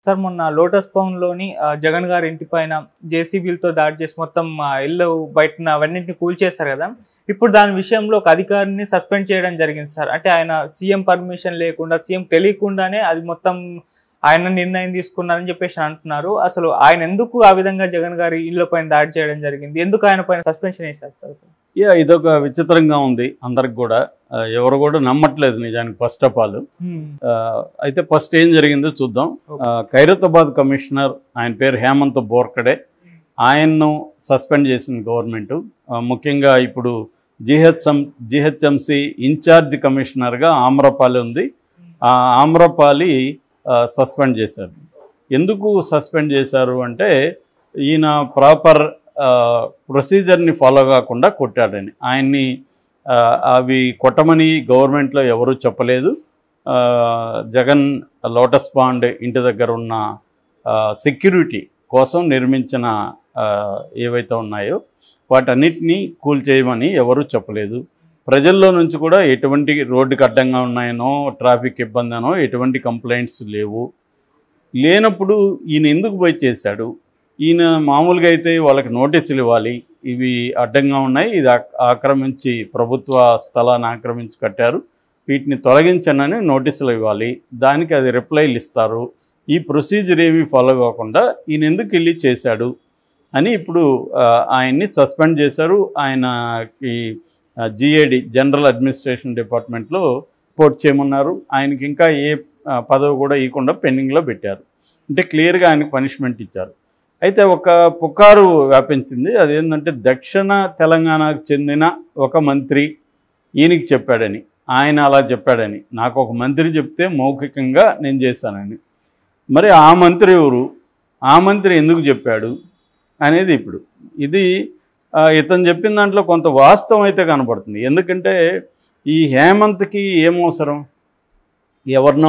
Sir మొన్న lotus pawn లోని ఆ, జగన్ గారి ఇంటి పైన జేసీబీలతో దాడి చేసి మొత్తం ఆ, ఇల్లు బయట అవన్నింటిని కూల్చేస్తారు కదా ఇప్పుడు దాని విషయంలో ఒక అధికారిని సస్పెండ్ చేయడం జరిగింది సార్ అంటే ఆయన సీఎం పర్మిషన్ లేకుండా సీఎం తెలియకుండానే అది మొత్తం ఆయన నిర్ణయం తీసుకున్నారని చెప్పేసి అంటున్నారు అసలు ఆయన ఎందుకు ఆ విధంగా జగన్ గారి ఇళ్ళ పైన దాడి చేయడం జరిగింది ఎందుకు ఆయన పైన సస్పెన్షన్ వేసేస్తారు సార్ యా ఇదొక విచిత్రంగా ఉంది అందరికి కూడా ఆ, ఎవరు కూడా నమ్మట్లేదు నిజానికి ఫస్ట్ ఆఫ్ ఆల్ హ్మ్. అయితే ఫస్ట్ ఏం జరిగిందో చూద్దాం ఆ, ఖైరతాబాద్ కమిషనర్ ఆయన పేరు హేమంత్ బోర్కడే ఆయన్ను సస్పెండ్ చేసింది గవర్నమెంట్ ముఖ్యంగా ఇప్పుడు జిహెచ్ఎం జిహెచ్ఎంసి ఇన్ఛార్జ్ కమిషనర్గా ఆమ్రపాలి ఉంది ఆ ఆమ్రపాలి సస్పెండ్ చేశారు ఎందుకు సస్పెండ్ చేశారు అంటే ఈయన ప్రాపర్ ప్రొసీజర్ని ఫాలో కాకుండా కొట్టాడని ఆయన్ని ఆ, అవి కొట్టమని గవర్నమెంట్లో ఎవరూ చెప్పలేదు ఆ, జగన్ లోటస్ పాండ్ ఇంటి దగ్గర ఉన్న సెక్యూరిటీ కోసం నిర్మించిన ఆ, ఏవైతే ఉన్నాయో వాటన్నిటినీ కూల్చేయమని ఎవరూ చెప్పలేదు ప్రజల్లో నుంచి కూడా ఎటువంటి రోడ్డుకి అడ్డంగా ఉన్నాయనో ట్రాఫిక్ ఇబ్బందనో ఎటువంటి కంప్లైంట్స్ లేవు లేనప్పుడు ఈయన ఎందుకు పోయి చేశాడు ఈయన మామూలుగా అయితే వాళ్ళకి నోటీసులు ఇవ్వాలి ఇవి అడ్డంగా ఉన్నాయి ఇది ఆక్- ఆక్రమించి ప్రభుత్వ స్థలాన్ని ఆక్రమించి కట్టారు వీటిని తొలగించనని నోటీసులు ఇవ్వాలి దానికి అది రిప్లైలు ఇస్తారు ఈ ప్రొసీజర్ ఏమీ ఫాలో కాకుండా ఈయన ఎందుకు వెళ్ళి చేశాడు అని ఇప్పుడు ఆ, ఆయన్ని సస్పెండ్ చేశారు ఆయనకి జిఏడి జనరల్ అడ్మినిస్ట్రేషన్ డిపార్ట్మెంట్లో రిపోర్ట్ చేయమన్నారు ఆయనకి ఇంకా ఏ ఆ, పదవి కూడా ఇవ్వకుండా పెండింగ్లో పెట్టారు అంటే క్లియర్గా ఆయనకు పనిష్మెంట్ ఇచ్చారు అయితే ఒక పుకారు వ్యాపించింది అదేంటంటే దక్షిణ తెలంగాణకు చెందిన ఒక మంత్రి ఈయనకి చెప్పాడని ఆయన అలా చెప్పాడని నాకు ఒక మంత్రి చెప్తే మౌఖికంగా నేను చేశానని మరి ఆ మంత్రి ఎవరు ఆ మంత్రి ఎందుకు చెప్పాడు అనేది ఇప్పుడు ఇది ఆ, ఇతను చెప్పిన దాంట్లో కొంత వాస్తవం అయితే కనపడుతుంది ఎందుకంటే ఈ హేమంత్కి ఏం అవసరం ఎవరినో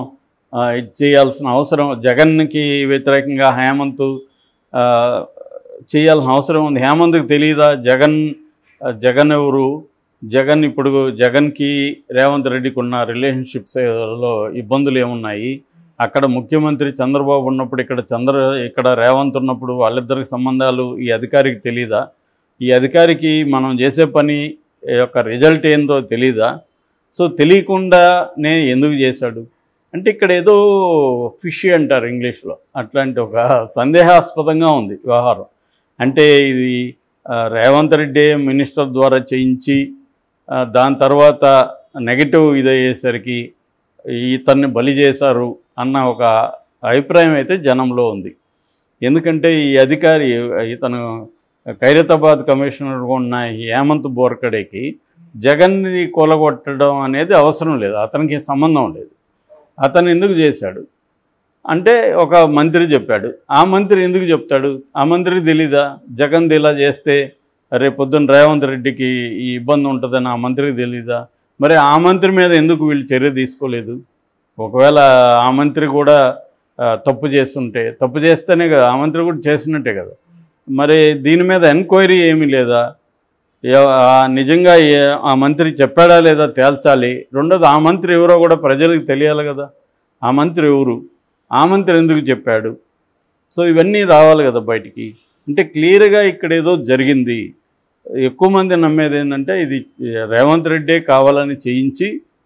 ఆ, ఇది చేయాల్సిన అవసరం జగన్కి వ్యతిరేకంగా హేమంత్ ఆ, చేయాల్సిన అవసరం ఉంది హేమంత్కి తెలియదా జగన్ ఆ, జగన్ ఎవరు జగన్ ఇప్పుడు జగన్కి రేవంత్ రెడ్డికి ఉన్న రిలేషన్షిప్స్లో ఇబ్బందులు ఏమున్నాయి అక్కడ ముఖ్యమంత్రి చంద్రబాబు ఉన్నప్పుడు ఇక్కడ చంద్ర ఇక్కడ రేవంత్ ఉన్నప్పుడు వాళ్ళిద్దరికి సంబంధాలు ఈ అధికారికి తెలీదా ఈ అధికారికి మనం చేసే పని యొక్క రిజల్ట్ ఏందో తెలీదా సో తెలియకుండానే ఎందుకు చేశాడు అంటే ఇక్కడ ఏదో ఫిష్ అంటారు ఇంగ్లీష్లో అట్లాంటి ఒక సందేహాస్పదంగా ఉంది వ్యవహారం అంటే ఇది ఆ, రేవంత్ రెడ్డి మినిస్టర్ ద్వారా చేయించి ఆ, దాని తర్వాత నెగటివ్ ఇదయ్యేసరికి ఇతన్ని బలి చేశారు అన్న ఒక అభిప్రాయం అయితే జనంలో ఉంది ఎందుకంటే ఈ అధికారి ఇతను ఖైరతాబాద్ కమిషనర్ ఉన్న ఈ హేమంత్ బోర్కడేకి జగన్ని కూలగొట్టడం అనేది అవసరం లేదు అతనికి సంబంధం లేదు అతను ఎందుకు చేశాడు అంటే ఒక మంత్రి చెప్పాడు ఆ మంత్రి ఎందుకు చెప్తాడు ఆ మంత్రికి తెలీదా జగన్ ఇలా చేస్తే రేపు పొద్దున్న రేవంత్ రెడ్డికి ఈ ఇబ్బంది ఉంటుందని ఆ మంత్రికి తెలీదా మరి ఆ మంత్రి మీద ఎందుకు వీళ్ళు చర్య తీసుకోలేదు ఒకవేళ ఆ మంత్రి కూడా ఆ, తప్పు చేస్తుంటే తప్పు చేస్తేనే కదా ఆ మంత్రి కూడా చేసినట్టే కదా మరి దీని మీద ఎంక్వైరీ ఏమీ లేదా ఎవ- ఆ నిజంగా ఏ- ఆ మంత్రి చెప్పాడా లేదా తేల్చాలి రెండోది ఆ మంత్రి ఎవరో కూడా ప్రజలకు తెలియాలి కదా ఆ మంత్రి ఎవరు ఆ మంత్రి ఎందుకు చెప్పాడు సో ఇవన్నీ రావాలి కదా బయటికి అంటే క్లియర్గా ఇక్కడ ఏదో జరిగింది ఎక్కువ మంది నమ్మేది ఏంటంటే ఇది రేవంత్ రెడ్డే కావాలని చేయించి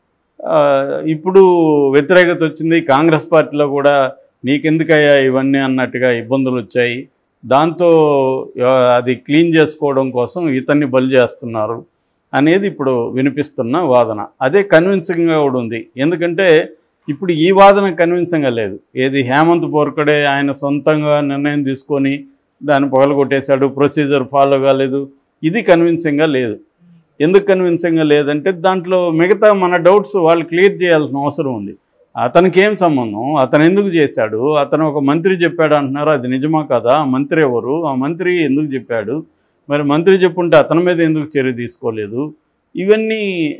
ఆ, ఇప్పుడు వ్యతిరేకత వచ్చింది కాంగ్రెస్ పార్టీలో కూడా నీకెందుకయ్యా ఇవన్నీ అన్నట్టుగా ఇబ్బందులు వచ్చాయి దాంతో ఆ, అది క్లీన్ చేసుకోవడం కోసం ఇతన్ని బలి చేస్తున్నారు అనేది ఇప్పుడు వినిపిస్తున్న వాదన అదే కన్విన్సింగ్గా కూడా ఉంది ఎందుకంటే ఇప్పుడు ఈ వాదన కన్విన్సింగ్గా లేదు ఏది హేమంత్ బోర్కడే ఆయన సొంతంగా నిర్ణయం తీసుకొని దాన్ని పగలగొట్టేశాడు ప్రొసీజర్ ఫాలో కాలేదు ఇది కన్విన్సింగ్గా లేదు ఎందుకు కన్విన్సింగ్గా లేదంటే దాంట్లో మిగతా మన డౌట్స్ వాళ్ళు క్లియర్ చేయాల్సిన అవసరం ఉంది అతనికి ఏం సంబంధం అతను ఎందుకు చేశాడు అతను ఒక మంత్రి చెప్పాడు అంటున్నారు అది నిజమా కదా ఆ మంత్రి ఎవరు ఆ మంత్రి ఎందుకు చెప్పాడు మరి మంత్రి చెప్పుంటే అతని మీద ఎందుకు చర్య తీసుకోలేదు ఇవన్నీ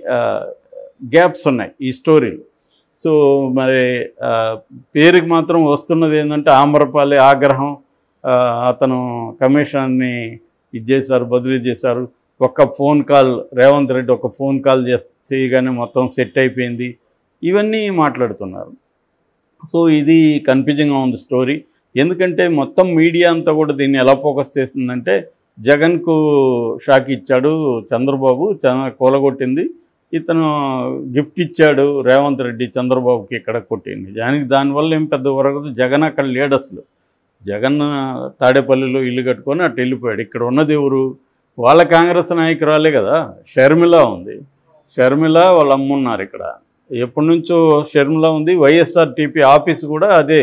గ్యాప్స్ ఉన్నాయి ఈ స్టోరీలో సో మరి ఆ, పేరుకి మాత్రం వస్తున్నది ఏంటంటే ఆమ్రపాలి ఆగ్రహం ఆ, అతను కమిషన్ని ఇది చేశారు బదిలీ చేశారు ఒక్క ఫోన్ కాల్ రేవంత్ రెడ్డి ఒక ఫోన్ కాల్ చేస్ చేయగానే మొత్తం సెట్ అయిపోయింది ఇవన్నీ మాట్లాడుతున్నారు సో ఇది కన్ఫ్యూజింగ్గా ఉంది స్టోరీ ఎందుకంటే మొత్తం మీడియా అంతా కూడా దీన్ని ఎలా ఫోకస్ చేసిందంటే జగన్కు షాక్ ఇచ్చాడు చంద్రబాబు చ- కూలగొట్టింది ఇతను గిఫ్ట్ ఇచ్చాడు రేవంత్ రెడ్డి చంద్రబాబుకి ఇక్కడ కొట్టింది దానికి దానివల్ల ఏం పెద్ద వరగదు జగన్ అక్కడ లేడు అసలు జగన్ తాడేపల్లిలో ఇల్లు కట్టుకొని అటు వెళ్ళిపోయాడు ఇక్కడ ఉన్నది ఎవరు వాళ్ళ కాంగ్రెస్ నాయకురాలే కదా షర్మిల ఉంది షర్మిల వాళ్ళ అమ్మ ఉన్నారు ఇక్కడ ఎప్పటి నుంచో షర్మిల ఉంది వైఎస్ఆర్టీపీ ఆఫీస్ కూడా అదే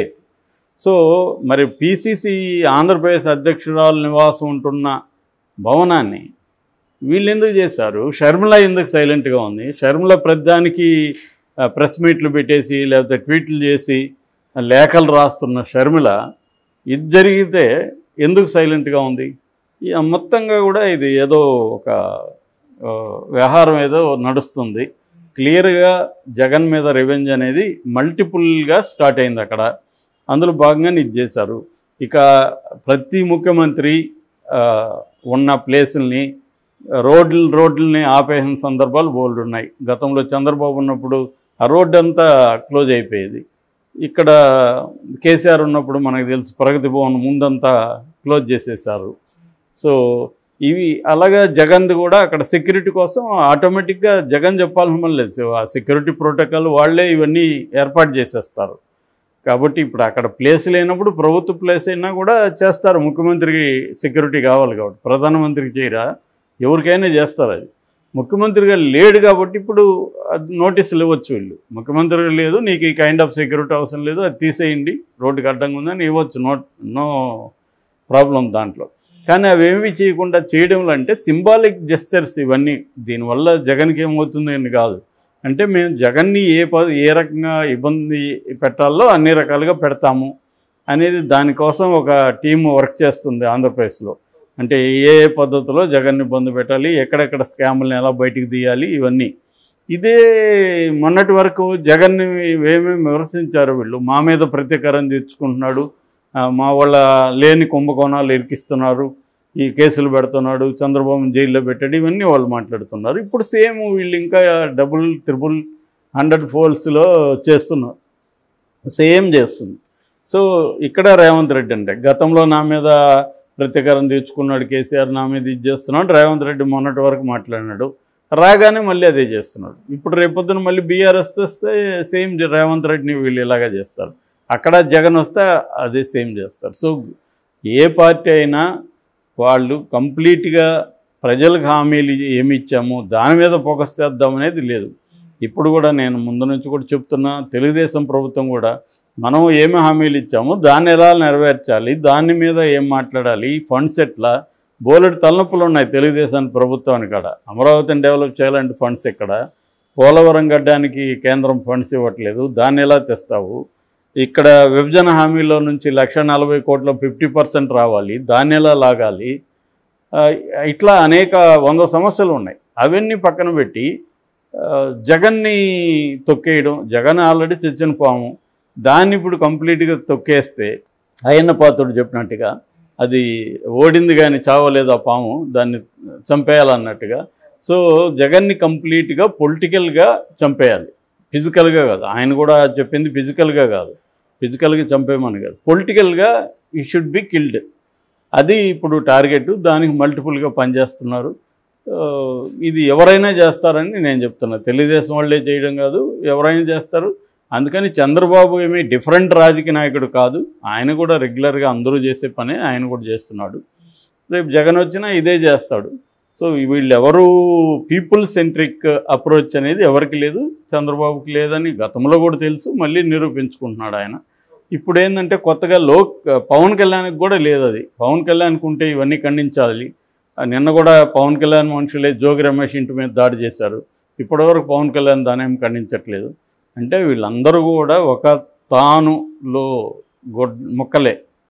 సో మరి పిసిసి ఆంధ్రప్రదేశ్ అధ్యక్షురాలు నివాసం ఉంటున్న భవనాన్ని వీళ్ళు ఎందుకు చేశారు షర్మిల ఎందుకు సైలెంట్గా ఉంది షర్మిల ప్రతిదానికి ఆ, ప్రెస్ మీట్లు పెట్టేసి లేకపోతే ట్వీట్లు చేసి ఆ, లేఖలు రాస్తున్న షర్మిల ఇది జరిగితే ఎందుకు సైలెంట్గా ఉంది ఈ మొత్తంగా కూడా ఇది ఏదో ఒక ఆ, వ్యవహారం ఏదో నడుస్తుంది క్లియర్గా జగన్ మీద రివెంజ్ అనేది మల్టిపుల్గా స్టార్ట్ అయింది అక్కడ అందులో భాగంగానే ఇది చేశారు ఇక ప్రతి ముఖ్యమంత్రి ఆ, ఉన్న ప్లేసుల్ని రోడ్లు రోడ్లని ఆపేసిన సందర్భాలు బోల్డ్ ఉన్నాయి గతంలో చంద్రబాబు ఉన్నప్పుడు ఆ రోడ్డు అంతా క్లోజ్ అయిపోయేది ఇక్కడ కేసీఆర్ ఉన్నప్పుడు మనకు తెలుసు ప్రగతి భవన్ ముందంతా క్లోజ్ చేసేసారు సో ఇవి అలాగా జగన్ది కూడా అక్కడ సెక్యూరిటీ కోసం ఆటోమేటిక్గా జగన్ చెప్పాల్సిన పని లేదు ఆ సెక్యూరిటీ ప్రోటోకాల్ వాళ్ళే ఇవన్నీ ఏర్పాటు చేసేస్తారు కాబట్టి ఇప్పుడు అక్కడ ప్లేస్ లేనప్పుడు ప్రభుత్వ ప్లేస్ అయినా కూడా చేస్తారు ముఖ్యమంత్రికి సెక్యూరిటీ కావాలి కాబట్టి ప్రధానమంత్రికి చేయరా ఎవరికైనా చేస్తారు అది ముఖ్యమంత్రిగా లేడు కాబట్టి ఇప్పుడు అది నోటీసులు ఇవ్వచ్చు వీళ్ళు ముఖ్యమంత్రిగా లేదు నీకు ఈ కైండ్ ఆఫ్ సెక్యూరిటీ అవసరం లేదు అది తీసేయండి రోడ్డుకి అడ్డంగా ఉందని ఇవ్వచ్చు నో నో ప్రాబ్లం దాంట్లో కానీ అవేమి చేయకుండా చేయడంలో అంటే సింబాలిక్ జెస్చర్స్ ఇవన్నీ దీనివల్ల జగన్కి ఏమవుతుంది అని కాదు అంటే మేము జగన్ని ఏ ప ఏ రకంగా ఇబ్బంది పెట్టాలో అన్ని రకాలుగా పెడతాము అనేది దానికోసం ఒక టీం వర్క్ చేస్తుంది ఆంధ్రప్రదేశ్లో అంటే ఏ ఏ పద్ధతిలో జగన్ని ఇబ్బంది పెట్టాలి ఎక్కడెక్కడ స్కాములను ఎలా బయటికి తీయాలి ఇవన్నీ ఇదే మొన్నటి వరకు జగన్ని ఏమేమి విమర్శించారు వీళ్ళు మా మీద ప్రతీకారం తీర్చుకుంటున్నాడు ఆ, మా వాళ్ళ లేని కుంభకోణాలు ఇరికిస్తున్నారు ఈ కేసులు పెడుతున్నాడు చంద్రబాబు జైల్లో పెట్టాడు ఇవన్నీ వాళ్ళు మాట్లాడుతున్నారు ఇప్పుడు సేమ్ వీళ్ళు ఇంకా డబుల్ త్రిబుల్ హండ్రెడ్ ఫోల్స్లో చేస్తున్నారు సేమ్ చేస్తుంది సో ఇక్కడ రేవంత్ రెడ్డి అంటే గతంలో నా మీద ప్రతీకారం తీర్చుకున్నాడు కేసీఆర్ నా మీద ఇది చేస్తున్నాడు రేవంత్ రెడ్డి మొన్నటి వరకు మాట్లాడినాడు రాగానే మళ్ళీ అదే చేస్తున్నాడు ఇప్పుడు రేపొద్దున మళ్ళీ బీఆర్ఎస్ వస్తే సేమ్ రేవంత్ రెడ్డిని వీళ్ళు ఇలాగా చేస్తారు అక్కడ జగన్ వస్తే అదే సేమ్ చేస్తారు సో ఏ పార్టీ అయినా వాళ్ళు కంప్లీట్గా ప్రజలకు హామీలు ఏమి ఇచ్చామో దాని మీద ఫోకస్ చేద్దాం అనేది లేదు ఇప్పుడు కూడా నేను ముందు నుంచి కూడా చెప్తున్నా తెలుగుదేశం ప్రభుత్వం కూడా మనం ఏమి హామీలు ఇచ్చామో దాన్ని ఎలా నెరవేర్చాలి దాని మీద ఏం మాట్లాడాలి ఈ ఫండ్స్ ఎట్లా బోలెడు తలనొప్పులు ఉన్నాయి తెలుగుదేశం ప్రభుత్వానికి కాడ అమరావతిని డెవలప్ చేయాలంటే ఫండ్స్ ఎక్కడ పోలవరం గడ్డానికి కేంద్రం ఫండ్స్ ఇవ్వట్లేదు దాన్ని ఎలా తెస్తావు ఇక్కడ విభజన హామీలో నుంచి లక్ష నలభై కోట్ల ఫిఫ్టీ పర్సెంట్ రావాలి దాన్ని ఎలా లాగాలి ఆ, ఇట్లా అనేక వంద సమస్యలు ఉన్నాయి అవన్నీ పక్కన పెట్టి ఆ, జగన్ని తొక్కేయడం జగన్ ఆల్రెడీ తెచ్చిన పాము దాన్ని ఇప్పుడు కంప్లీట్గా తొక్కేస్తే అయ్యన్న పాత్రుడు చెప్పినట్టుగా అది ఓడింది కానీ చావలేదు ఆ పాము దాన్ని చంపేయాలన్నట్టుగా సో జగన్ని కంప్లీట్గా పొలిటికల్గా చంపేయాలి ఫిజికల్గా కాదు ఆయన కూడా చెప్పింది ఫిజికల్గా కాదు ఫిజికల్గా చంపేయమని కాదు పొలిటికల్గా ఈ షుడ్ బి కిల్డ్ అది ఇప్పుడు టార్గెట్ దానికి మల్టిపుల్గా పనిచేస్తున్నారు ఆ, ఇది ఎవరైనా చేస్తారని నేను చెప్తున్నా తెలుగుదేశం వాళ్ళే చేయడం కాదు ఎవరైనా చేస్తారు అందుకని చంద్రబాబు ఏమీ డిఫరెంట్ రాజకీయ నాయకుడు కాదు ఆయన కూడా రెగ్యులర్గా అందరూ చేసే పనే ఆయన కూడా చేస్తున్నాడు రేపు జగన్ వచ్చినా ఇదే చేస్తాడు సో వీళ్ళు ఎవరు పీపుల్ సెంట్రిక్ అప్రోచ్ అనేది ఎవరికి లేదు చంద్రబాబుకి లేదని గతంలో కూడా తెలుసు మళ్ళీ నిరూపించుకుంటున్నాడు ఆయన ఇప్పుడు ఏంటంటే కొత్తగా లోక్ పవన్ కళ్యాణ్కి కూడా లేదు అది పవన్ కళ్యాణ్కి ఉంటే ఇవన్నీ ఖండించాలి ఆ, నిన్న కూడా పవన్ కళ్యాణ్ మనుషులే జోగి రమేష్ ఇంటి మీద దాడి చేశారు ఇప్పటివరకు పవన్ కళ్యాణ్ దాని ఏం ఖండించట్లేదు అంటే వీళ్ళందరూ కూడా ఒక తానులో గొడ్ మొక్కలే